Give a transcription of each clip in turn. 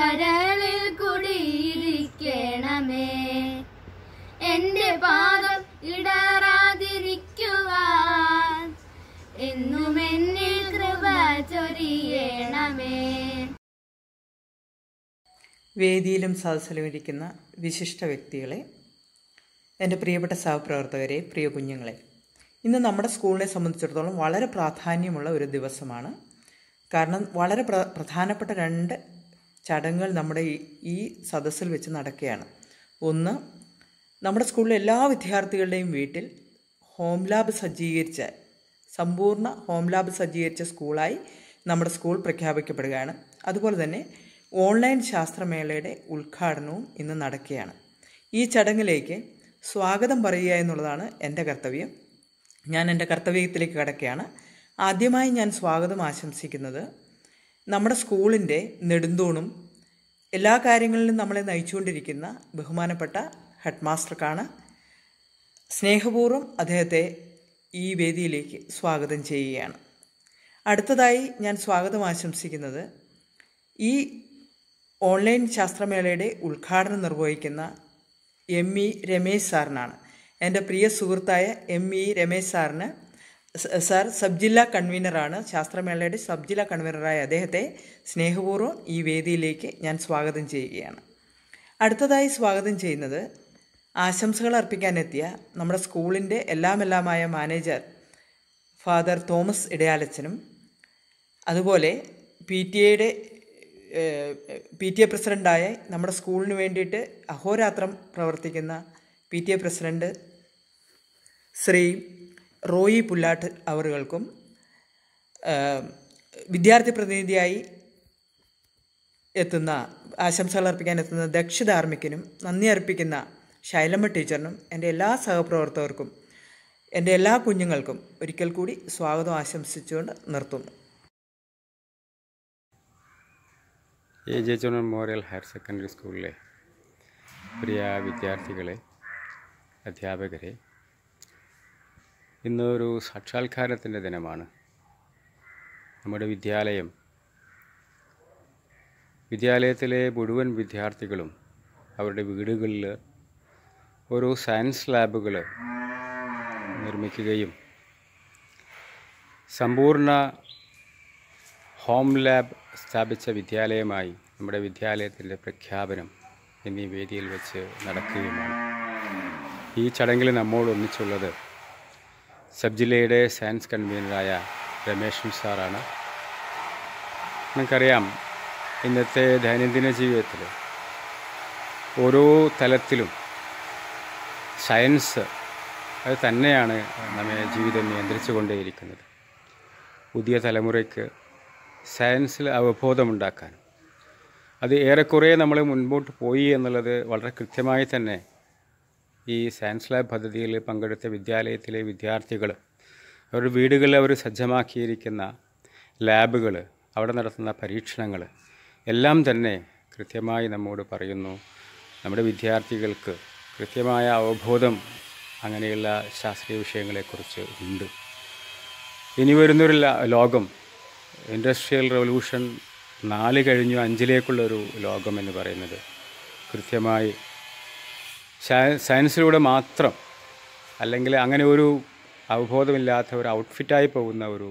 കരളിൽ കുടിയിരിക്കണമേ എന്റെ പാദം ഇടറാതിരിക്കുവാൻ എന്നും എന്നിൽ കൃപ ചൊരിയണമേ വേദിയിലും സദസ്സിലും ഇരിക്കുന്ന വിശിഷ്ട വ്യക്തികളെ എൻ്റെ പ്രിയപ്പെട്ട സഹപ്രവർത്തകരെ പ്രിയ കുഞ്ഞുങ്ങളെ ഇന്ന് നമ്മുടെ സ്കൂളിനെ സംബന്ധിച്ചിടത്തോളം വളരെ പ്രാധാന്യമുള്ള ഒരു ദിവസമാണ് കാരണം വളരെ പ്ര പ്രധാനപ്പെട്ട രണ്ട് ചടങ്ങുകൾ നമ്മുടെ ഈ ഈ സദസ്സിൽ വെച്ച് നടക്കുകയാണ് ഒന്ന് നമ്മുടെ സ്കൂളിലെ എല്ലാ വിദ്യാർത്ഥികളുടെയും വീട്ടിൽ ഹോം ലാബ് സജ്ജീകരിച്ച സമ്പൂർണ്ണ ഹോം ലാബ് സജ്ജീകരിച്ച സ്കൂളായി നമ്മുടെ സ്കൂൾ പ്രഖ്യാപിക്കപ്പെടുകയാണ് അതുപോലെ തന്നെ ഓൺലൈൻ ശാസ്ത്രമേളയുടെ ഉദ്ഘാടനവും ഇന്ന് നടക്കുകയാണ് ഈ ചടങ്ങിലേക്ക് സ്വാഗതം പറയുക എന്നുള്ളതാണ് എൻ്റെ കർത്തവ്യം ഞാൻ എൻ്റെ കർത്തവ്യത്തിലേക്ക് കടക്കുകയാണ് ആദ്യമായി ഞാൻ സ്വാഗതം ആശംസിക്കുന്നത് നമ്മുടെ സ്കൂളിൻ്റെ നെടുന്തൂണും എല്ലാ കാര്യങ്ങളിലും നമ്മളെ നയിച്ചുകൊണ്ടിരിക്കുന്ന ബഹുമാനപ്പെട്ട ഹെഡ് മാസ്റ്റർക്കാണ് സ്നേഹപൂർവ്വം അദ്ദേഹത്തെ ഈ വേദിയിലേക്ക് സ്വാഗതം ചെയ്യുകയാണ് അടുത്തതായി ഞാൻ സ്വാഗതം ആശംസിക്കുന്നത് ഈ ഓൺലൈൻ ശാസ്ത്രമേളയുടെ ഉദ്ഘാടനം നിർവഹിക്കുന്ന എം ഇ രമേശ് സാറിനാണ് എൻ്റെ പ്രിയ സുഹൃത്തായ എം ഇ രമേശ് സാറിന് സ- സാർ സബ് ജില്ലാ കൺവീനറാണ് ശാസ്ത്രമേളയുടെ സബ് ജില്ലാ കൺവീനറായ അദ്ദേഹത്തെ സ്നേഹപൂർവ്വം ഈ വേദിയിലേക്ക് ഞാൻ സ്വാഗതം ചെയ്യുകയാണ് അടുത്തതായി സ്വാഗതം ചെയ്യുന്നത് ആശംസകൾ അർപ്പിക്കാനെത്തിയ നമ്മുടെ സ്കൂളിൻ്റെ എല്ലാമെല്ലാമായ മാനേജർ ഫാദർ തോമസ് ഇടയാലച്ചനും അതുപോലെ പി ടി എയുടെ പി ടി എ പ്രസിഡൻ്റായ നമ്മുടെ സ്കൂളിന് വേണ്ടിയിട്ട് അഹോരാത്രം പ്രവർത്തിക്കുന്ന P T A president Shri Roy Pullat അവറുകൾക്കും ഏഹ്, വിദ്യാർത്ഥി പ്രതിനിധിയായി എത്തുന്ന ആശംസകൾ അർപ്പിക്കാൻ എത്തുന്ന ദക്ഷധാർമ്മികനും നന്ദി അർപ്പിക്കുന്ന ശൈലമ്മ ടീച്ചറിനും എൻ്റെ എല്ലാ സഹപ്രവർത്തകർക്കും എൻ്റെ എല്ലാ കുഞ്ഞുങ്ങൾക്കും ഒരിക്കൽ കൂടി സ്വാഗതം ആശംസിച്ചുകൊണ്ട് നിർത്തുന്നു A J John memorial higher secondary സ്കൂളിലെ പ്രിയ വിദ്യാർത്ഥികളെ അധ്യാപകരെ ഇന്ന് ഒരു സാക്ഷാത്കാരത്തിൻ്റെ ദിനമാണ് നമ്മുടെ വിദ്യാലയം വിദ്യാലയത്തിലെ മുഴുവൻ വിദ്യാർത്ഥികളും അവരുടെ വീടുകളിൽ ഓരോ സയൻസ് ലാബുകൾ നിർമ്മിക്കുകയും സമ്പൂർണ്ണ ഹോം ലാബ് സ്ഥാപിച്ച വിദ്യാലയമായി നമ്മുടെ വിദ്യാലയത്തിൻ്റെ പ്രഖ്യാപനം എന്നീ വേദിയിൽ വെച്ച് നടക്കുകയുമാണ് ഈ ചടങ്ങിൽ നമ്മോട് ഒന്നിച്ചുള്ളത് സബ് ജില്ലയുടെ സയൻസ് കൺവീനറായ രമേശൻ സാറാണ് നമുക്കറിയാം ഇന്നത്തെ ദൈനംദിന ജീവിതത്തിൽ ഓരോ തലത്തിലും സയൻസ് അത് തന്നെയാണ് നമ്മെ ജീവിതം നിയന്ത്രിച്ചു കൊണ്ടേയിരിക്കുന്നത് പുതിയ തലമുറയ്ക്ക് സയൻസിൽ അവബോധമുണ്ടാക്കാൻ അത് ഏറെക്കുറെ നമ്മൾ മുൻപോട്ട് പോയി എന്നുള്ളത് വളരെ കൃത്യമായി തന്നെ ഈ സയൻസ് ലാബ് പദ്ധതിയിൽ പങ്കെടുത്ത വിദ്യാലയത്തിലെ വിദ്യാർത്ഥികൾ അവരുടെ വീടുകളിൽ അവർ സജ്ജമാക്കിയിരിക്കുന്ന ലാബുകൾ അവിടെ നടത്തുന്ന പരീക്ഷണങ്ങൾ എല്ലാം തന്നെ കൃത്യമായി നമ്മോട് പറയുന്നു നമ്മുടെ വിദ്യാർത്ഥികൾക്ക് കൃത്യമായ അവബോധം അങ്ങനെയുള്ള ശാസ്ത്രീയ വിഷയങ്ങളെക്കുറിച്ച് ഉണ്ട് ഇനി വരുന്നൊരു ല- ലോകം ഇൻഡസ്ട്രിയൽ റവല്യൂഷൻ നാല് കഴിഞ്ഞു അഞ്ചിലേക്കുള്ളൊരു ലോകം എന്ന് പറയുന്നത് കൃത്യമായി സയ- സയൻസിലൂടെ മാത്രം അല്ലെങ്കിൽ അങ്ങനെ ഒരു അവബോധമില്ലാത്ത ഒരു ഔട്ട്ഫിറ്റായി പോകുന്ന ഒരു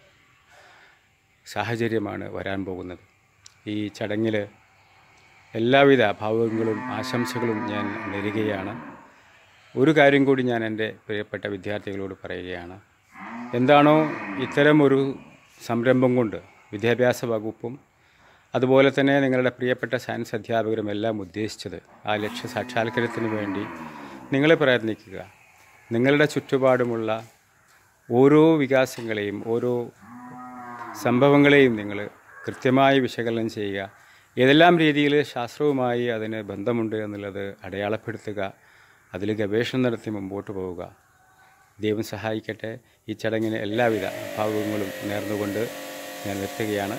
സാഹചര്യമാണ് വരാൻ പോകുന്നത് ഈ ചടങ്ങിൽ എല്ലാവിധ ഭാവുകങ്ങളും ആശംസകളും ഞാൻ നേരുകയാണ് ഒരു കാര്യം കൂടി ഞാൻ എൻ്റെ പ്രിയപ്പെട്ട വിദ്യാർത്ഥികളോട് പറയുകയാണ് എന്താണോ ഇത്തരം ഒരു സംരംഭം കൊണ്ട് വിദ്യാഭ്യാസ വകുപ്പും അതുപോലെ തന്നെ നിങ്ങളുടെ പ്രിയപ്പെട്ട സയൻസ് അധ്യാപകരും എല്ലാം ഉദ്ദേശിച്ചത് ആ ലക്ഷ്യ സാക്ഷാത്കാരത്തിന് വേണ്ടി നിങ്ങൾ പ്രയത്നിക്കുക നിങ്ങളുടെ ചുറ്റുപാടുമുള്ള ഓരോ വികാസങ്ങളെയും ഓരോ സംഭവങ്ങളെയും നിങ്ങൾ കൃത്യമായി വിശകലനം ചെയ്യുക ഏതെല്ലാം രീതിയിൽ ശാസ്ത്രവുമായി അതിന് ബന്ധമുണ്ട് എന്നുള്ളത് അടയാളപ്പെടുത്തുക അതിൽ ഗവേഷണം നടത്തി മുമ്പോട്ട് പോവുക ദൈവം സഹായിക്കട്ടെ ഈ ചടങ്ങിന് എല്ലാവിധ ഭാവുകങ്ങളും നേർന്നുകൊണ്ട് ഞാൻ നിർത്തുകയാണ്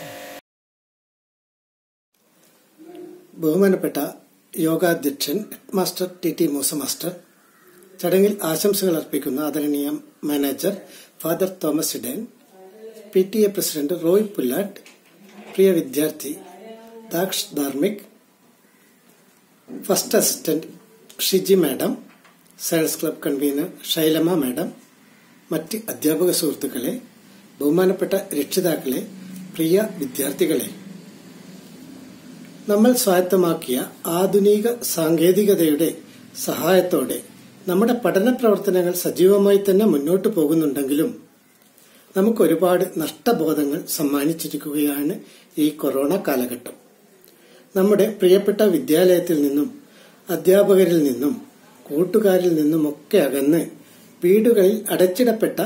ബഹുമാനപ്പെട്ട യോഗാധ്യക്ഷൻ master T T Moosa master ചടങ്ങിൽ ആശംസകൾ അർപ്പിക്കുന്ന ആദരണീയ മാനേജർ ഫാദർ തോമസ് ഇഡൻ P T A president Roy Pullat പ്രിയ വിദ്യാർത്ഥി Daksh Dharmik first assistant Shiji madam science club convener Shailama madam മറ്റ് അധ്യാപക സുഹൃത്തുക്കളെ ബഹുമാനപ്പെട്ട രക്ഷിതാക്കളെ പ്രിയ വിദ്യാർത്ഥികളെ നമ്മൾ സ്വായത്തമാക്കിയ ആധുനിക സാങ്കേതികതയുടെ സഹായത്തോടെ നമ്മുടെ പഠന പ്രവർത്തനങ്ങൾ സജീവമായി തന്നെ മുന്നോട്ട് പോകുന്നുണ്ടെങ്കിലും നമുക്ക് ഒരുപാട് നഷ്ടബോധങ്ങൾ സമ്മാനിച്ചിരിക്കുകയാണ് ഈ കൊറോണ കാലഘട്ടം നമ്മുടെ പ്രിയപ്പെട്ട വിദ്യാലയത്തിൽ നിന്നും അധ്യാപകരിൽ നിന്നും കൂട്ടുകാരിൽ നിന്നുമൊക്കെ അകന്ന് വീടുകളിൽ അടച്ചിടപ്പെട്ട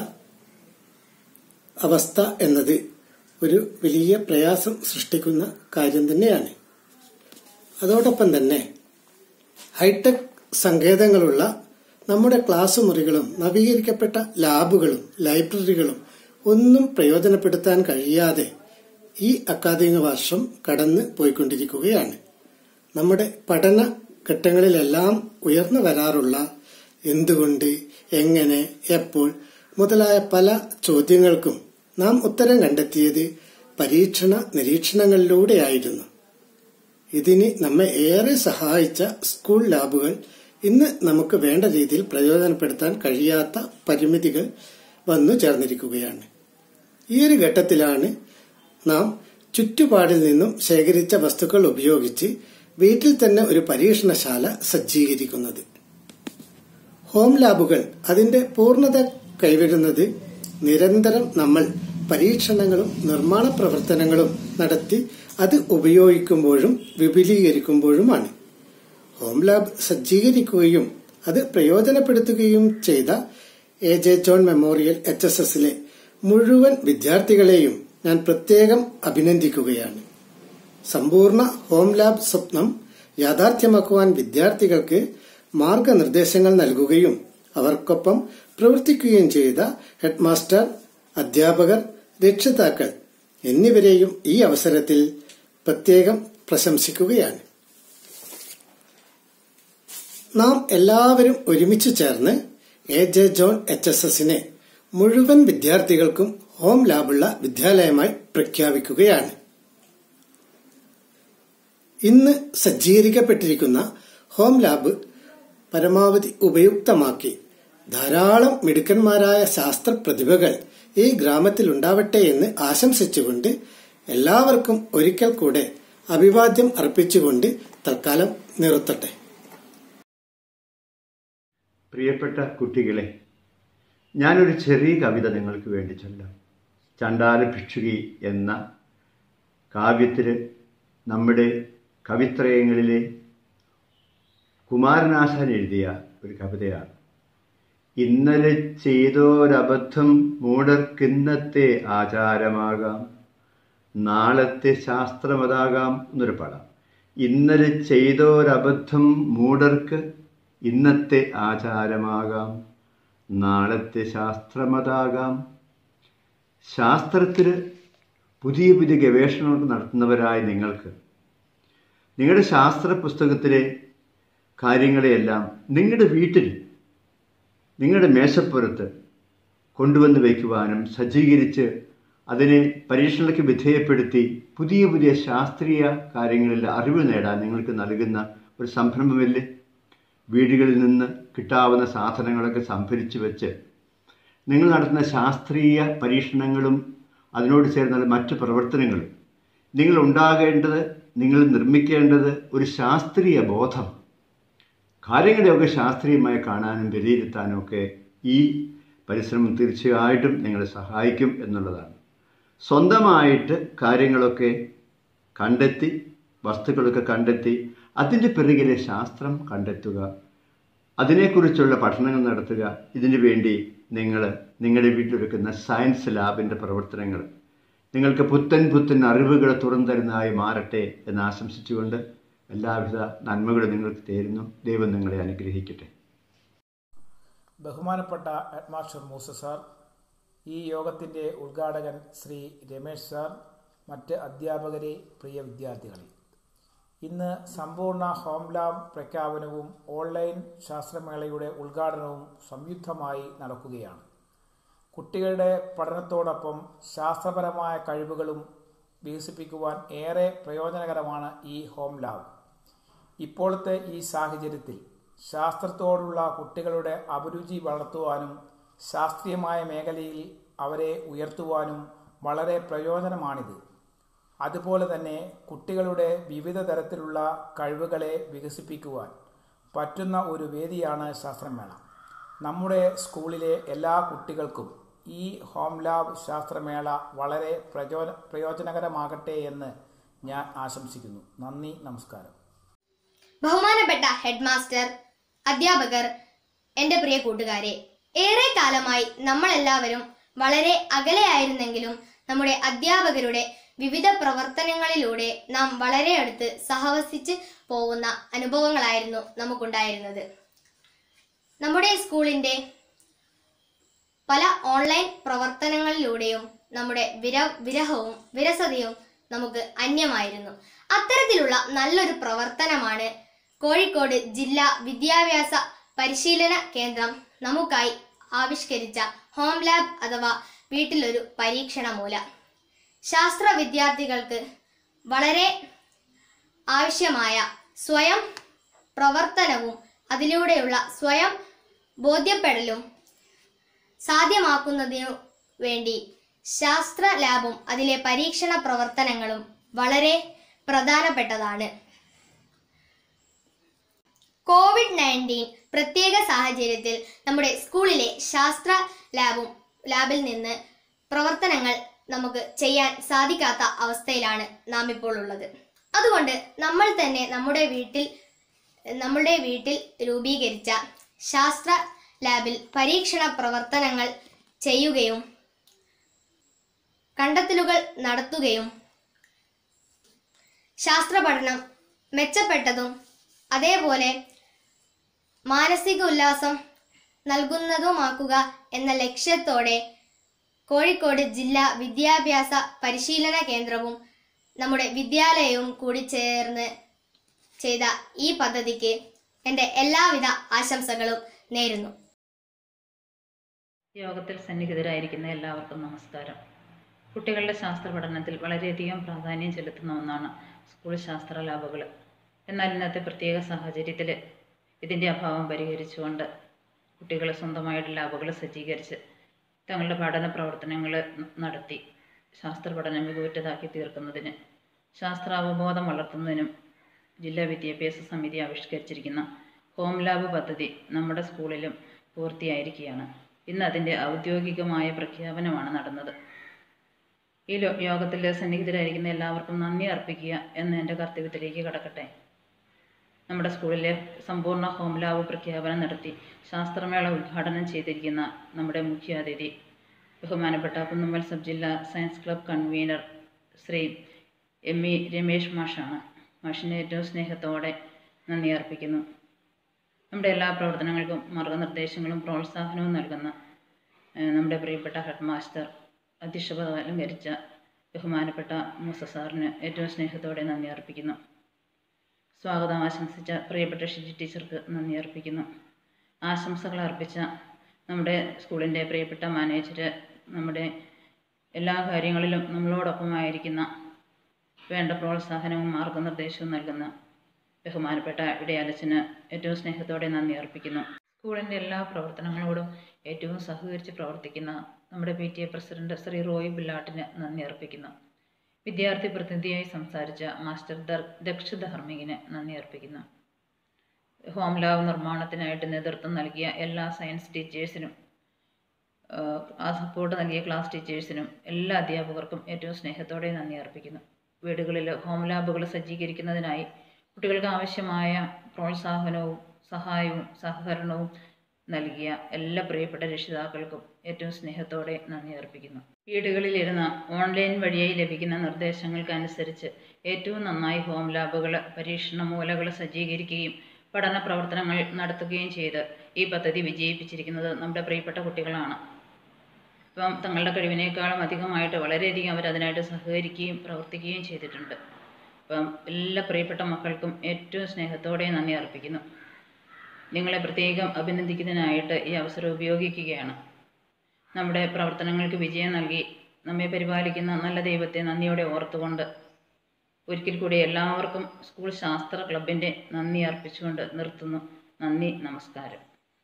അവസ്ഥ എന്നത് ഒരു വലിയ പ്രയാസം സൃഷ്ടിക്കുന്ന കാര്യം തന്നെയാണ് അതോടൊപ്പം തന്നെ ഹൈടെക് സങ്കേതങ്ങളുള്ള നമ്മുടെ ക്ലാസ് മുറികളും നവീകരിക്കപ്പെട്ട ലാബുകളും ലൈബ്രറികളും ഒന്നും പ്രയോജനപ്പെടുത്താൻ കഴിയാതെ ഈ അക്കാദമിക വർഷം കടന്നു പോയിക്കൊണ്ടിരിക്കുകയാണ് നമ്മുടെ പഠന ഘട്ടങ്ങളിലെല്ലാം ഉയർന്നു വരാറുള്ള എന്തുകൊണ്ട് എങ്ങനെ എപ്പോൾ മുതലായ പല ചോദ്യങ്ങൾക്കും നാം ഉത്തരം കണ്ടെത്തിയത് പരീക്ഷണ നിരീക്ഷണങ്ങളിലൂടെയായിരുന്നു ഇതിന് നമ്മെ ഏറെ സഹായിച്ച സ്കൂൾ ലാബുകൾ ഇന്ന് നമുക്ക് വേണ്ട രീതിയിൽ പ്രയോജനപ്പെടുത്താൻ കഴിയാത്ത പരിമിതികൾ വന്നു ചേർന്നിരിക്കുകയാണ് ഈ ഒരു ഘട്ടത്തിലാണ് നാം ചുറ്റുപാടിൽ നിന്നും ശേഖരിച്ച വസ്തുക്കൾ ഉപയോഗിച്ച് വീട്ടിൽ തന്നെ ഒരു പരീക്ഷണശാല സജ്ജീകരിക്കുന്നത് ഹോം ലാബുകൾ അതിന്റെ പൂർണ്ണത കൈവരുന്നത് നിരന്തരം നമ്മൾ പരീക്ഷണങ്ങളും നിർമ്മാണ പ്രവർത്തനങ്ങളും നടത്തി അത് ഉപയോഗിക്കുമ്പോഴും വിപുലീകരിക്കുമ്പോഴുമാണ് ഹോം ലാബ് സജ്ജീകരിക്കുകയും അത് പ്രയോജനപ്പെടുത്തുകയും ചെയ്ത A J John memorial H S എസിലെ മുഴുവൻ വിദ്യാർത്ഥികളെയും ഞാൻ പ്രത്യേകം അഭിനന്ദിക്കുകയാണ് സമ്പൂർണ്ണ ഹോം ലാബ് സ്വപ്നം യാഥാർത്ഥ്യമാക്കുവാൻ വിദ്യാർത്ഥികൾക്ക് മാർഗനിർദ്ദേശങ്ങൾ നൽകുകയും അവർക്കൊപ്പം പ്രവർത്തിക്കുകയും ചെയ്ത ഹെഡ്മാസ്റ്റർ അധ്യാപകർ രക്ഷിതാക്കൾ എന്നിവരെയും ഈ അവസരത്തിൽ പ്രത്യേകം പ്രശംസിക്കുകയാണ് നാം എല്ലാവരും ഒരുമിച്ച് ചേർന്ന് A J John H S എസിനെ മുഴുവൻ വിദ്യാർത്ഥികൾക്കും ഹോം ലാബുള്ള വിദ്യാലയമായി പ്രഖ്യാപിക്കുകയാണ് ഇന്ന് സജ്ജീകരിക്കപ്പെട്ടിരിക്കുന്ന ഹോം ലാബ് പരമാവധി ഉപയുക്തമാക്കി ധാരാളം മിടുക്കന്മാരായ ശാസ്ത്ര പ്രതിഭകൾ ഈ ഗ്രാമത്തിൽ ഉണ്ടാവട്ടെ എന്ന് ആശംസിച്ചുകൊണ്ട് എല്ലാവർക്കും ഒരിക്കൽ കൂടെ അഭിവാദ്യം അർപ്പിച്ചുകൊണ്ട് തൽക്കാലം നിർത്തട്ടെ പ്രിയപ്പെട്ട കുട്ടികളെ ഞാനൊരു ചെറിയ കവിത നിങ്ങൾക്ക് വേണ്ടി ചൊല്ലാം ചണ്ടാല ഭിക്ഷുകി എന്ന കാവ്യത്തിൽ നമ്മുടെ കവിത്രയങ്ങളിലെ കുമാരനാശാൻ എഴുതിയ ഒരു കവിതയാണ് ഇന്നലെ ചെയ്തോരബദ്ധം മൂടർക്കിന്നത്തെ ആചാരമാകാം നാളത്തെ ശാസ്ത്രമതാകാം എന്നൊരു പാടാം ഇന്നലെ ചെയ്തോരബദ്ധം മൂടർക്ക് ഇന്നത്തെ ആചാരമാകാം നാളത്തെ ശാസ്ത്രമതാകാം ശാസ്ത്രത്തിൽ പുതിയ പുതിയ ഗവേഷണങ്ങൾ നടത്തുന്നവരായ നിങ്ങൾക്ക് നിങ്ങളുടെ ശാസ്ത്ര പുസ്തകത്തിലെ കാര്യങ്ങളെയെല്ലാം നിങ്ങളുടെ വീട്ടിൽ നിങ്ങളുടെ മേശപ്പുറത്ത് കൊണ്ടുവന്ന് വയ്ക്കുവാനും സജ്ജീകരിച്ച് അതിനെ പരീക്ഷണങ്ങൾക്ക് വിധേയപ്പെടുത്തി പുതിയ പുതിയ ശാസ്ത്രീയ കാര്യങ്ങളിൽ അറിവ് നേടാൻ നിങ്ങൾക്ക് നൽകുന്ന ഒരു സംരംഭമല്ലേ വീടുകളിൽ നിന്ന് കിട്ടാവുന്ന സാധനങ്ങളൊക്കെ സംഭരിച്ചു വെച്ച് നിങ്ങൾ നടത്തുന്ന ശാസ്ത്രീയ പരീക്ഷണങ്ങളും അതിനോട് ചേർന്ന മറ്റു പ്രവർത്തനങ്ങളും നിങ്ങൾ ഉണ്ടാകേണ്ടത് നിങ്ങൾ നിർമ്മിക്കേണ്ടത് ഒരു ശാസ്ത്രീയ ബോധം കാര്യങ്ങളെയൊക്കെ ശാസ്ത്രീയമായി കാണാനും വിലയിരുത്താനും ഒക്കെ ഈ പരിശ്രമം തീർച്ചയായിട്ടും നിങ്ങളെ സഹായിക്കും എന്നുള്ളതാണ് സ്വന്തമായിട്ട് കാര്യങ്ങളൊക്കെ കണ്ടെത്തി വസ്തുക്കളൊക്കെ കണ്ടെത്തി അതിൻ്റെ പിറകിലെ ശാസ്ത്രം കണ്ടെത്തുക അതിനെക്കുറിച്ചുള്ള പഠനങ്ങൾ നടത്തുക ഇതിനു വേണ്ടി നിങ്ങൾ നിങ്ങളുടെ വീട്ടിലൊരുക്കുന്ന സയൻസ് ലാബിൻ്റെ പ്രവർത്തനങ്ങൾ നിങ്ങൾക്ക് പുത്തൻ പുത്തൻ അറിവുകൾ തുറന്നു മാറട്ടെ എന്ന് ആശംസിച്ചുകൊണ്ട് എല്ലാവിധ നന്മകളും നിങ്ങൾക്ക് തേരുന്നു ദൈവം നിങ്ങളെ അനുഗ്രഹിക്കട്ടെ ബഹുമാനപ്പെട്ട ഹെഡ്മാസ്റ്റർ മൂസ സാർ ഈ യോഗത്തിൻ്റെ ഉദ്ഘാടകൻ ശ്രീ രമേശ് സാർ മറ്റ് അധ്യാപകരെ പ്രിയ വിദ്യാർത്ഥികളെ ഇന്ന് സമ്പൂർണ്ണ ഹോം ലാബ് പ്രഖ്യാപനവും ഓൺലൈൻ ശാസ്ത്രമേളയുടെ ഉദ്ഘാടനവും സംയുക്തമായി നടക്കുകയാണ് കുട്ടികളുടെ പഠനത്തോടൊപ്പം ശാസ്ത്രപരമായ കഴിവുകളും വികസിപ്പിക്കുവാൻ ഏറെ പ്രയോജനകരമാണ് ഈ ഹോം ലാബ് ഇപ്പോഴത്തെ ഈ സാഹചര്യത്തിൽ ശാസ്ത്രത്തോടുള്ള കുട്ടികളുടെ അഭിരുചി വളർത്തുവാനും ശാസ്ത്രീയമായ മേഖലയിൽ അവരെ ഉയർത്തുവാനും വളരെ പ്രയോജനമാണിത് അതുപോലെ തന്നെ കുട്ടികളുടെ വിവിധ തരത്തിലുള്ള കഴിവുകളെ വികസിപ്പിക്കുവാൻ പറ്റുന്ന ഒരു വേദിയാണ് ശാസ്ത്രമേള നമ്മുടെ സ്കൂളിലെ എല്ലാ കുട്ടികൾക്കും ഈ ഹോം ലാബ് ശാസ്ത്രമേള വളരെ പ്രചോ പ്രയോജനകരമാകട്ടെ എന്ന് ഞാൻ ആശംസിക്കുന്നു നന്ദി നമസ്കാരം ബഹുമാനപ്പെട്ട ഹെഡ് മാസ്റ്റർ അധ്യാപകർ എൻ്റെ പ്രിയ കൂട്ടുകാരെ ഏറെ കാലമായി നമ്മളെല്ലാവരും വളരെ അകലെയായിരുന്നെങ്കിലും നമ്മുടെ അധ്യാപകരുടെ വിവിധ പ്രവർത്തനങ്ങളിലൂടെ നാം വളരെ അടുത്ത് സഹവസിച്ച് പോകുന്ന അനുഭവങ്ങളായിരുന്നു നമുക്കുണ്ടായിരുന്നത് നമ്മുടെ സ്കൂളിൻ്റെ പല ഓൺലൈൻ പ്രവർത്തനങ്ങളിലൂടെയും നമ്മുടെ വിര വിരഹവും വിരസതയും നമുക്ക് അന്യമായിരുന്നു അത്തരത്തിലുള്ള നല്ലൊരു പ്രവർത്തനമാണ് കോഴിക്കോട് ജില്ലാ വിദ്യാഭ്യാസ പരിശീലന കേന്ദ്രം നമുക്കായി ആവിഷ്കരിച്ച ഹോം ലാബ് അഥവാ വീട്ടിലൊരു പരീക്ഷണ മൂല ശാസ്ത്ര വിദ്യാർത്ഥികൾക്ക് വളരെ ആവശ്യമായ സ്വയം പ്രവർത്തനവും അതിലൂടെയുള്ള സ്വയം ബോധ്യപ്പെടലും സാധ്യമാക്കുന്നതിനു വേണ്ടി ശാസ്ത്ര ലാബും അതിലെ പരീക്ഷണ പ്രവർത്തനങ്ങളും വളരെ പ്രധാനപ്പെട്ടതാണ് കോവിഡ് നയൻറ്റീൻ പ്രത്യേക സാഹചര്യത്തിൽ നമ്മുടെ സ്കൂളിലെ ശാസ്ത്ര ലാബും ലാബിൽ നിന്ന് പ്രവർത്തനങ്ങൾ നമുക്ക് ചെയ്യാൻ സാധിക്കാത്ത അവസ്ഥയിലാണ് നാം ഇപ്പോൾ ഉള്ളത് അതുകൊണ്ട് നമ്മൾ തന്നെ നമ്മുടെ വീട്ടിൽ നമ്മുടെ വീട്ടിൽ രൂപീകരിച്ച ശാസ്ത്ര ലാബിൽ പരീക്ഷണ പ്രവർത്തനങ്ങൾ ചെയ്യുകയും കണ്ടെത്തലുകൾ നടത്തുകയും ശാസ്ത്ര പഠനം മെച്ചപ്പെട്ടതും അതേപോലെ മാനസിക ഉല്ലാസം നൽകുന്നതുമാക്കുക എന്ന ലക്ഷ്യത്തോടെ കോഴിക്കോട് ജില്ലാ വിദ്യാഭ്യാസ പരിശീലന കേന്ദ്രവും നമ്മുടെ വിദ്യാലയവും കൂടി ചേർന്ന് ചെയ്ത ഈ പദ്ധതിക്ക് എൻ്റെ എല്ലാവിധ ആശംസകളും നേരുന്നു യോഗത്തിൽ സന്നിഹിതരായിരിക്കുന്ന എല്ലാവർക്കും നമസ്കാരം കുട്ടികളുടെ ശാസ്ത്ര പഠനത്തിൽ വളരെയധികം പ്രാധാന്യം ചെലുത്തുന്ന ഒന്നാണ് സ്കൂൾ ശാസ്ത്ര ലാബുകൾ എന്നാൽ ഇന്നത്തെ പ്രത്യേക സാഹചര്യത്തിൽ ഇതിൻ്റെ അഭാവം പരിഹരിച്ചുകൊണ്ട് കുട്ടികൾ സ്വന്തമായിട്ട് ലാബുകൾ സജ്ജീകരിച്ച് തങ്ങളുടെ പഠന പ്രവർത്തനങ്ങൾ നടത്തി ശാസ്ത്ര പഠനം മികവുറ്റതാക്കി തീർക്കുന്നതിന് ശാസ്ത്രാവബോധം വളർത്തുന്നതിനും ജില്ലാ വിദ്യാഭ്യാസ സമിതി ആവിഷ്കരിച്ചിരിക്കുന്ന ഹോം ലാബ് പദ്ധതി നമ്മുടെ സ്കൂളിലും പൂർത്തിയായിരിക്കുകയാണ് ഇന്ന് അതിൻ്റെ ഔദ്യോഗികമായ പ്രഖ്യാപനമാണ് നടന്നത് ഈ ലോ- യോഗത്തിൽ സന്നിഹിതരായിരിക്കുന്ന എല്ലാവർക്കും നന്ദി അർപ്പിക്കുക എന്ന എൻ്റെ കർത്തവ്യത്തിലേക്ക് കടക്കട്ടെ നമ്മുടെ സ്കൂളിലെ സമ്പൂർണ്ണ ഹോം ലാബ് പ്രഖ്യാപനം നടത്തി ശാസ്ത്രമേള ഉദ്ഘാടനം ചെയ്തിരിക്കുന്ന നമ്മുടെ മുഖ്യാതിഥി ബഹുമാനപ്പെട്ട കുന്നുമ്മൽ സബ് ജില്ലാ science club convener Shri M E Ramesh മാഷാണ് മാഷിനെ ഏറ്റവും സ്നേഹത്തോടെ നന്ദി അർപ്പിക്കുന്നു നമ്മുടെ എല്ലാ പ്രവർത്തനങ്ങൾക്കും മാർഗനിർദ്ദേശങ്ങളും പ്രോത്സാഹനവും നൽകുന്ന ഏഹ്, നമ്മുടെ പ്രിയപ്പെട്ട ഹെഡ് മാസ്റ്റർ അധ്യക്ഷപദം അലങ്കരിച്ച ബഹുമാനപ്പെട്ട മൂസ സാറിന് ഏറ്റവും സ്നേഹത്തോടെ നന്ദി അർപ്പിക്കുന്നു സ്വാഗതം ആശംസിച്ച പ്രിയപ്പെട്ട ഷിജി ടീച്ചർക്ക് നന്ദി അർപ്പിക്കുന്നു ആശംസകൾ അർപ്പിച്ച നമ്മുടെ സ്കൂളിൻ്റെ പ്രിയപ്പെട്ട മാനേജർ നമ്മുടെ എല്ലാ കാര്യങ്ങളിലും നമ്മളോടൊപ്പമായിരിക്കുന്ന വേണ്ട പ്രോത്സാഹനവും മാർഗനിർദ്ദേശവും നൽകുന്ന ബഹുമാനപ്പെട്ട ഇടയാലച്ചന് ഏറ്റവും സ്നേഹത്തോടെ നന്ദി അർപ്പിക്കുന്നു സ്കൂളിൻ്റെ എല്ലാ പ്രവർത്തനങ്ങളോടും ഏറ്റവും സഹകരിച്ച് പ്രവർത്തിക്കുന്ന നമ്മുടെ P T A president Shri Roy ബില്ലാട്ടിന് നന്ദി അർപ്പിക്കുന്നു വിദ്യാർത്ഥി പ്രതിനിധിയായി സംസാരിച്ച മാസ്റ്റർ ദർ ദക്ഷ ധാർമ്മികിന് നന്ദി അർപ്പിക്കുന്നു ഹോം ലാബ് നിർമ്മാണത്തിനായിട്ട് നേതൃത്വം നൽകിയ എല്ലാ സയൻസ് ടീച്ചേഴ്സിനും ആഹ് ആ സപ്പോർട്ട് നൽകിയ ക്ലാസ് ടീച്ചേഴ്സിനും എല്ലാ അധ്യാപകർക്കും ഏറ്റവും സ്നേഹത്തോടെ നന്ദി അർപ്പിക്കുന്നു വീടുകളിൽ ഹോം ലാബുകൾ സജ്ജീകരിക്കുന്നതിനായി കുട്ടികൾക്ക് ആവശ്യമായ പ്രോത്സാഹനവും സഹായവും സഹകരണവും നൽകിയ എല്ലാ പ്രിയപ്പെട്ട രക്ഷിതാക്കൾക്കും ഏറ്റവും സ്നേഹത്തോടെ നന്ദി അർപ്പിക്കുന്നു വീടുകളിലിരുന്ന് ഓൺലൈൻ വഴിയായി ലഭിക്കുന്ന നിർദ്ദേശങ്ങൾക്കനുസരിച്ച് ഏറ്റവും നന്നായി ഹോം ലാബുകൾ പരീക്ഷണ മൂലകൾ സജ്ജീകരിക്കുകയും പഠന പ്രവർത്തനങ്ങൾ നടത്തുകയും ചെയ്ത് ഈ പദ്ധതി വിജയിപ്പിച്ചിരിക്കുന്നത് നമ്മുടെ പ്രിയപ്പെട്ട കുട്ടികളാണ് ഇപ്പം തങ്ങളുടെ കഴിവിനേക്കാളും അധികമായിട്ട് വളരെയധികം അവർ അതിനായിട്ട് സഹകരിക്കുകയും പ്രവർത്തിക്കുകയും ചെയ്തിട്ടുണ്ട് അപ്പം എല്ലാ പ്രിയപ്പെട്ട മക്കൾക്കും ഏറ്റവും സ്നേഹത്തോടെ നന്ദി അർപ്പിക്കുന്നു നിങ്ങളെ പ്രത്യേകം അഭിനന്ദിക്കുന്നതിനായിട്ട് ഈ അവസരം ഉപയോഗിക്കുകയാണ് നമ്മുടെ പ്രവർത്തനങ്ങൾക്ക് വിജയം നൽകി നമ്മെ പരിപാലിക്കുന്ന നല്ല ദൈവത്തെ നന്ദിയോടെ ഓർത്തുകൊണ്ട് ഒരിക്കൽ കൂടി എല്ലാവർക്കും സ്കൂൾ ശാസ്ത്ര ക്ലബിൻ്റെ നന്ദി അർപ്പിച്ചുകൊണ്ട് നിർത്തുന്നു നന്ദി നമസ്കാരം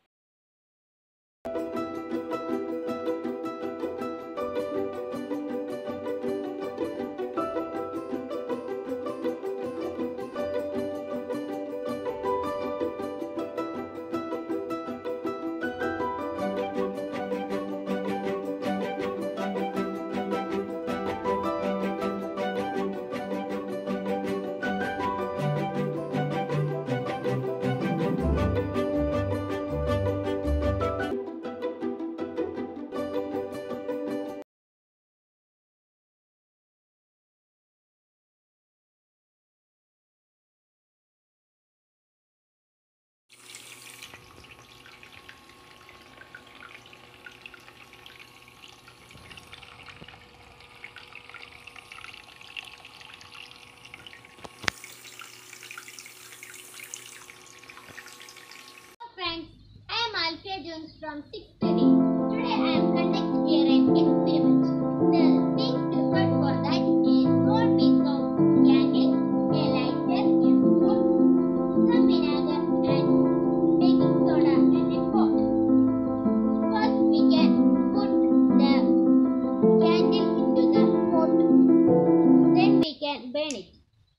friends, I am Alfia Jones from 6th grade. Today I am conducting here an experiment. The things prepared for that is small piece of candle, a lighter, a spoon, some vinegar and baking soda and a pot. First we can put the candle into the pot. Then we can burn it.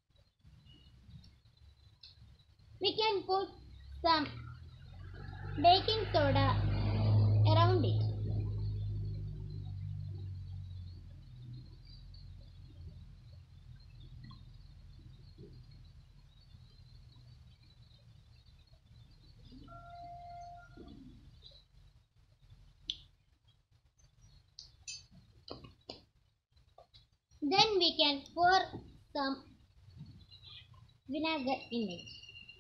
We can put some baking soda around it. Then we can pour some vinegar in it.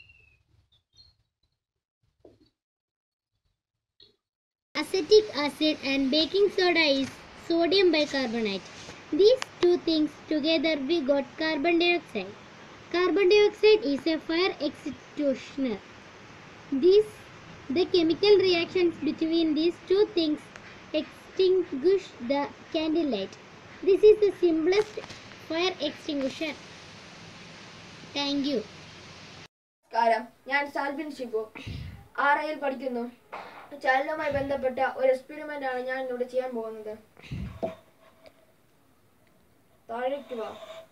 Acetic acid and baking soda is sodium bicarbonate. These two things together we got carbon dioxide. Carbon dioxide is a fire extinguisher. These the chemical reactions between these two things extinguish the candle light. This is the simplest fire extinguisher. Thank you. നമസ്കാരം ഞാൻ സാൽബിൻ ഷിബു ആറയിൽ പഠിക്കുന്നു ചലനവുമായി ബന്ധപ്പെട്ട ഒരു experiment ആണ് ഞാൻ ഇവിടെ ചെയ്യാൻ പോകുന്നത് താഴേക്ക് വാ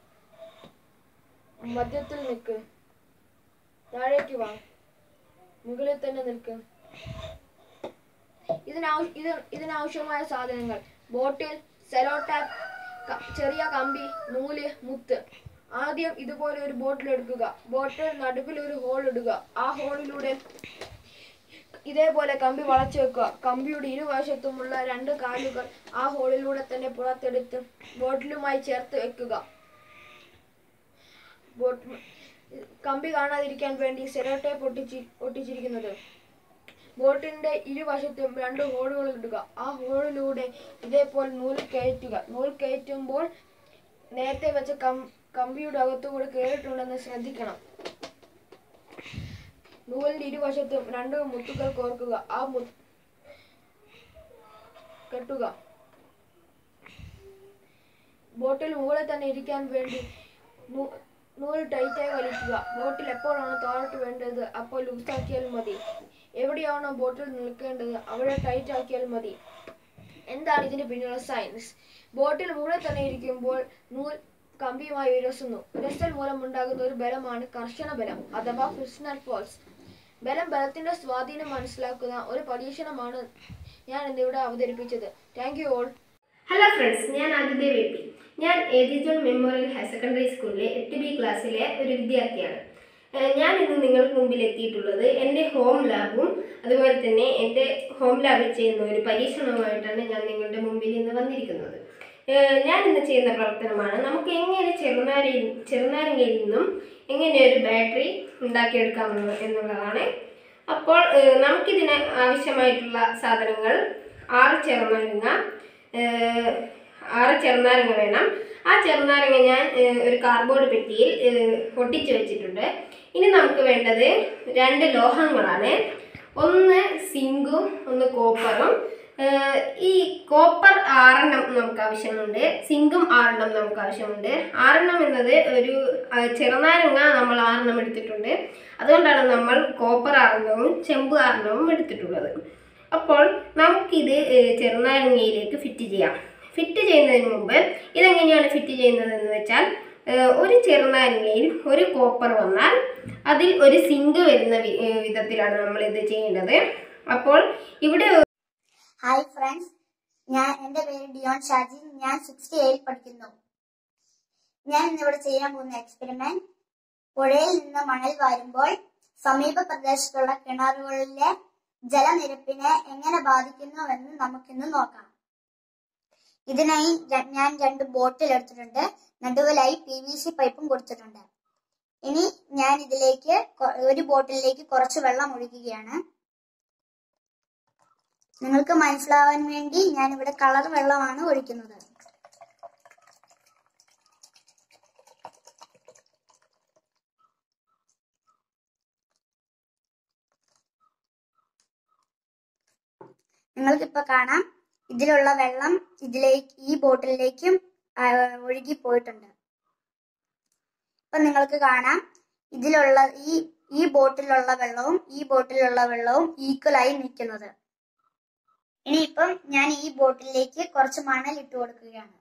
മധ്യത്തിൽ നിൽക്ക് താഴേക്ക് വാ മുകളിൽ തന്നെ നിൽക്ക് ഇതിനാവശ്യ ഇത് ഇതിനാവശ്യമായ സാധനങ്ങൾ ബോട്ടിൽ സെലോ ടാപ്പ് ചെറിയ കമ്പി നൂല് മുത്ത് ആദ്യം ഇതുപോലെ ഒരു ബോട്ടിൽ എടുക്കുക ബോട്ടിൽ നടുവിൽ ഒരു ഹോൾ ഇടുക ആ ഹോളിലൂടെ ഇതേപോലെ കമ്പി വളച്ചു വെക്കുക കമ്പിയുടെ ഇരുവശത്തുമുള്ള രണ്ട് കാലുകൾ ആ ഹോളിലൂടെ തന്നെ പുറത്തെടുത്ത് ബോട്ടിലുമായി ചേർത്ത് വെക്കുക ബോട്ട് കമ്പി കാണാതിരിക്കാൻ വേണ്ടി സെലോ ടേപ്പ് ഒട്ടിച്ചി ഒട്ടിച്ചിരിക്കുന്നത് ബോട്ടിന്റെ ഇരുവശത്തും രണ്ട് ഹോളുകൾ ഇടുക ആ ഹോളിലൂടെ ഇതേപോലെ നൂൽ കയറ്റുക നൂൽ കയറ്റുമ്പോൾ നേരത്തെ വെച്ച കം കമ്പിയുടെ അകത്തുകൂടെ കയറിയിട്ടുണ്ടെന്ന് ശ്രദ്ധിക്കണം നൂലിന്റെ ഇരുവശത്തും രണ്ട് മുത്തുകൾ കോർക്കുക ആ മു കെട്ടുക ബോട്ടിൽ മുകളിൽ തന്നെ ഇരിക്കാൻ വേണ്ടി നൂ- നൂൽ ടൈറ്റായി വലിക്കുക ബോട്ടിൽ എപ്പോഴാണോ താഴോട്ട് വേണ്ടത് അപ്പോൾ ലൂസാക്കിയാൽ മതി എവിടെയാണോ ബോട്ടിൽ നിൽക്കേണ്ടത് അവിടെ ടൈറ്റ് ആക്കിയാൽ മതി എന്താണ് ഇതിന് പിന്നിലുള്ള സയൻസ് ബോട്ടിൽ മുകളിൽ തന്നെ ഇരിക്കുമ്പോൾ നൂൽ കമ്പിയുമായി ഉരസുന്നു ഉരസൽ മൂലം ഉണ്ടാകുന്ന ഒരു ബലമാണ് കർശന ബലം അഥവാ ഫ്രിക്ഷണൽ ഫോഴ്സ് ബലം ബലത്തിന്റെ സ്വാധീനം മനസ്സിലാക്കുന്ന ഒരു പരീക്ഷണമാണ് ഞാൻ ഇന്നിവിടെ അവതരിപ്പിച്ചത് thank you all hello friends ഞാൻ ആദിത്യ വി പി ഞാൻ ഏതിജോൺ മെമ്മോറിയൽ ഹയർ സെക്കൻഡറി സ്കൂളിലെ എട്ട് ബി ക്ലാസ്സിലെ ഒരു വിദ്യാർത്ഥിയാണ് ഏഹ് ഞാൻ ഇന്ന് നിങ്ങൾക്ക് മുമ്പിൽ എത്തിയിട്ടുള്ളത് എൻ്റെ ഹോം ലാബും അതുപോലെ തന്നെ എൻ്റെ ഹോം ലാബിൽ ചെയ്യുന്ന ഒരു പരീക്ഷണവുമായിട്ടാണ് ഞാൻ നിങ്ങളുടെ മുമ്പിൽ ഇന്ന് വന്നിരിക്കുന്നത് ഏഹ് ഞാൻ ഇന്ന് ചെയ്യുന്ന പ്രവർത്തനമാണ് നമുക്ക് എങ്ങനെ ചെറുനാരയിൽ ചെറുനാരങ്ങയിൽ നിന്നും എങ്ങനെ ഒരു ബാറ്ററി ഉണ്ടാക്കിയെടുക്കാമെന്ന് എന്നുള്ളതാണ് അപ്പോൾ ഏഹ് നമുക്കിതിന് ആവശ്യമായിട്ടുള്ള സാധനങ്ങൾ ആറ് ചെറുനാരങ്ങ ഏഹ് ആറ് ചെറുനാരങ്ങ വേണം ആ ചെറുനാരങ്ങ ഞാൻ ഏഹ് ഒരു കാർഡ്ബോർഡ് പെട്ടിയിൽ ഏഹ് ഒട്ടിച്ച് വെച്ചിട്ടുണ്ട് ഇനി നമുക്ക് വേണ്ടത് രണ്ട് ലോഹങ്ങളാണ് ഒന്ന് സിങ്കും ഒന്ന് കോപ്പറും ഏഹ് ഈ കോപ്പർ ആറെണ്ണം നമുക്ക് ആവശ്യമുണ്ട് സിങ്കും ആറെണ്ണം നമുക്ക് ആവശ്യമുണ്ട് ആറെണ്ണം എന്നത് ഒരു ആ, ചെറുനാരങ്ങ നമ്മൾ ആറെണ്ണം എടുത്തിട്ടുണ്ട് അതുകൊണ്ടാണ് നമ്മൾ കോപ്പർ ആറെണ്ണവും ചെമ്പ് ആറെണ്ണവും എടുത്തിട്ടുള്ളത് അപ്പോൾ നമുക്കിത് ഏഹ്, ചെറുനാരങ്ങയിലേക്ക് ഫിറ്റ് ചെയ്യാം ഫിറ്റ് ചെയ്യുന്നതിന് മുമ്പ് ഇതെങ്ങനെയാണ് ഫിറ്റ് ചെയ്യുന്നതെന്ന് വെച്ചാൽ ഏഹ്, ഒരു ചെറുനാരങ്ങയിൽ ഒരു കോപ്പർ വന്നാൽ അതിൽ ഒരു സിങ്ക് വരുന്ന വി- ഏഹ്, വിധത്തിലാണ് നമ്മൾ ഇത് ചെയ്യേണ്ടത് അപ്പോൾ ഇവിടെ ഹായ് ഫ്രണ്ട്സ് ഞാൻ എൻ്റെ പേര് ഡിയോൺ ഷാജി ഞാൻ സിക്സ്റ്റി എയിൽ പഠിക്കുന്നു ഞാൻ ഇന്നിവിടെ ചെയ്യാൻ പോകുന്ന എക്സ്പെരിമെന്റ് പുഴയിൽ നിന്ന് മണൽ വാരുമ്പോൾ സമീപ പ്രദേശത്തുള്ള കിണറുകളിലെ ജലനിരപ്പിനെ എങ്ങനെ ബാധിക്കുന്നുവെന്ന് നമുക്കിന്ന് നോക്കാം ഇതിനായി ര- ഞാൻ രണ്ട് ബോട്ടിൽ എടുത്തിട്ടുണ്ട് നടുവിലായി പി വി സി പൈപ്പും കൊടുത്തിട്ടുണ്ട് ഇനി ഞാൻ ഇതിലേക്ക് കൊ- ഒരു ബോട്ടിലേക്ക് കുറച്ച് വെള്ളം ഒഴിക്കുകയാണ് നിങ്ങൾക്ക് മനസ്സിലാവാൻ വേണ്ടി ഞാൻ ഇവിടെ കളർ വെള്ളമാണ് ഒഴിക്കുന്നത് നിങ്ങൾക്കിപ്പോ കാണാം ഇതിലുള്ള വെള്ളം ഇതിലേക്ക് ഈ ബോട്ടിലേക്കും ആ, ഒഴുകി പോയിട്ടുണ്ട് ഇപ്പൊ നിങ്ങൾക്ക് കാണാം ഇതിലുള്ള ഈ ഈ ബോട്ടിലുള്ള വെള്ളവും ഈ ബോട്ടിലുള്ള വെള്ളവും ഈക്വൽ ആയി നിൽക്കുന്നത് ഇനിയിപ്പം ഞാൻ ഈ ബോട്ടിലേക്ക് കുറച്ച് മണൽ ഇട്ട് കൊടുക്കുകയാണ്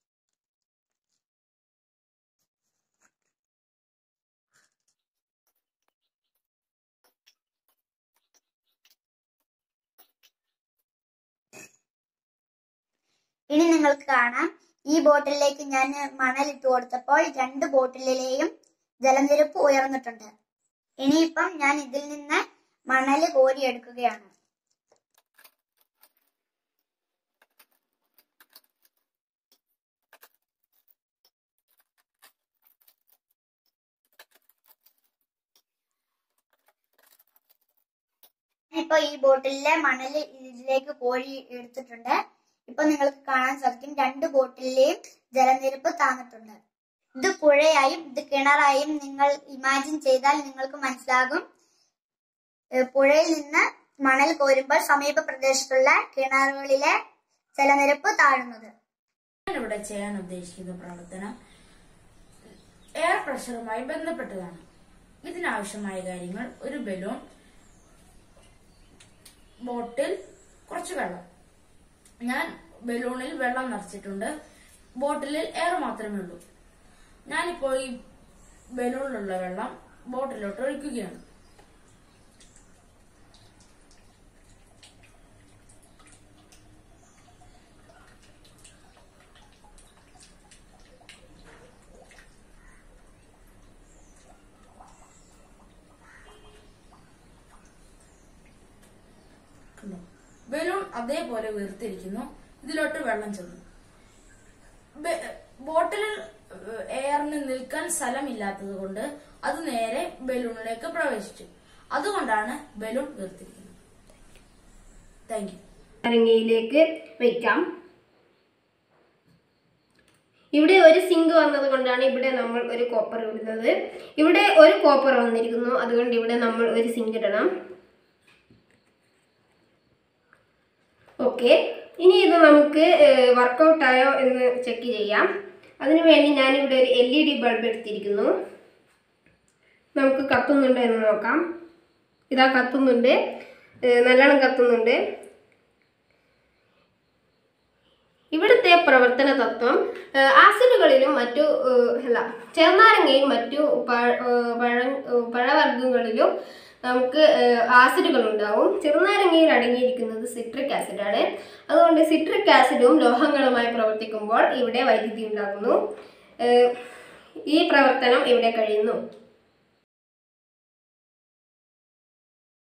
ഇനി നിങ്ങൾക്ക് കാണാം ഈ ബോട്ടിലേക്ക് ഞാൻ മണൽ ഇട്ട് കൊടുത്തപ്പോൾ രണ്ട് ബോട്ടിലെയും ജലനിരപ്പ് ഉയർന്നിട്ടുണ്ട് ഇനിയിപ്പം ഞാൻ ഇതിൽ നിന്ന് മണൽ കോരിയെടുക്കുകയാണ് ഇപ്പൊ ഈ ബോട്ടിലെ മണൽ ഇതിലേക്ക് കോഴി എടുത്തിട്ടുണ്ട് ഇപ്പൊ നിങ്ങൾക്ക് കാണാൻ സാധിക്കും രണ്ട് ബോട്ടിലെയും ജലനിരപ്പ് താന്നിട്ടുണ്ട് ഇത് പുഴയായും ഇത് കിണറായും നിങ്ങൾ ഇമാജിൻ ചെയ്താൽ നിങ്ങൾക്ക് മനസ്സിലാകും ഏഹ് പുഴയിൽ നിന്ന് മണൽ കോരുമ്പോൾ സമീപ പ്രദേശത്തുള്ള കിണറുകളിലെ ജലനിരപ്പ് താഴുന്നത് ഞാനിവിടെ ചെയ്യാൻ ഉദ്ദേശിക്കുന്ന പ്രവർത്തനം എയർ പ്രഷറുമായി ബന്ധപ്പെട്ടതാണ് ഇതിനാവശ്യമായ കാര്യങ്ങൾ ഒരു ബലൂൺ ബോട്ടിൽ കുറച്ച് വെള്ളം ഞാൻ ബലൂണിൽ വെള്ളം നിറച്ചിട്ടുണ്ട് ബോട്ടിലിൽ എയർ മാത്രമേ ഉള്ളൂ ഞാനിപ്പോൾ ഈ ബലൂണിലുള്ള വെള്ളം ബോട്ടിലോട്ട് ഒഴിക്കുകയാണ് കണ്ടോ? ബലൂൺ അതേപോലെ വീർത്തിരിക്കുന്നു ഇതിലോട്ട് വെള്ളം ചെന്നു ബെ- ബോട്ടിലിൽ ഏഹ്, എയറിന് നിൽക്കാൻ സ്ഥലമില്ലാത്തത് കൊണ്ട് അത് നേരെ ബലൂണിലേക്ക് പ്രവേശിച്ചു അതുകൊണ്ടാണ് ബലൂൺ വീർത്തിരിക്കുന്നത് താങ്ക് യു നാരങ്ങയിലേക്ക് വെക്കാം ഇവിടെ ഒരു സിങ്ക് വന്നത് കൊണ്ടാണ് ഇവിടെ നമ്മൾ ഒരു കോപ്പർ ഇടുന്നത് ഇവിടെ ഒരു കോപ്പർ വന്നിരിക്കുന്നു അതുകൊണ്ട് ഇവിടെ നമ്മൾ ഒരു സിങ്ക് ഇടണം ഓക്കെ ഇനി ഇത് നമുക്ക് വർക്കൗട്ട് ആയോ എന്ന് ചെക്ക് ചെയ്യാം അതിനുവേണ്ടി ഞാനിവിടെ ഒരു എൽ ഇ ഡി ബൾബ് എടുത്തിരിക്കുന്നു നമുക്ക് കത്തുന്നുണ്ടോ എന്ന് നോക്കാം ഇതാ കത്തുന്നുണ്ട് ഏഹ് നല്ലോണം കത്തുന്നുണ്ട് ഇവിടുത്തെ പ്രവർത്തന തത്വം ഏഹ് ആസിഡുകളിലും മറ്റു ഏഹ് അല്ല ചെറുനാരങ്ങയും മറ്റു പഴ- ഏഹ് പഴ ഏഹ് പഴവർഗ്ഗങ്ങളിലും നമുക്ക് ഏഹ് ആസിഡുകൾ ഉണ്ടാവും ചെറുനാരങ്ങയിൽ അടങ്ങിയിരിക്കുന്നത് സിട്രിക് ആസിഡാണ് അതുകൊണ്ട് സിട്രിക് ആസിഡും ലോഹങ്ങളുമായി പ്രവർത്തിക്കുമ്പോൾ ഇവിടെ വൈദ്യുതി ഉണ്ടാകുന്നു ഏഹ് ഈ പ്രവർത്തനം ഇവിടെ കഴിയുന്നു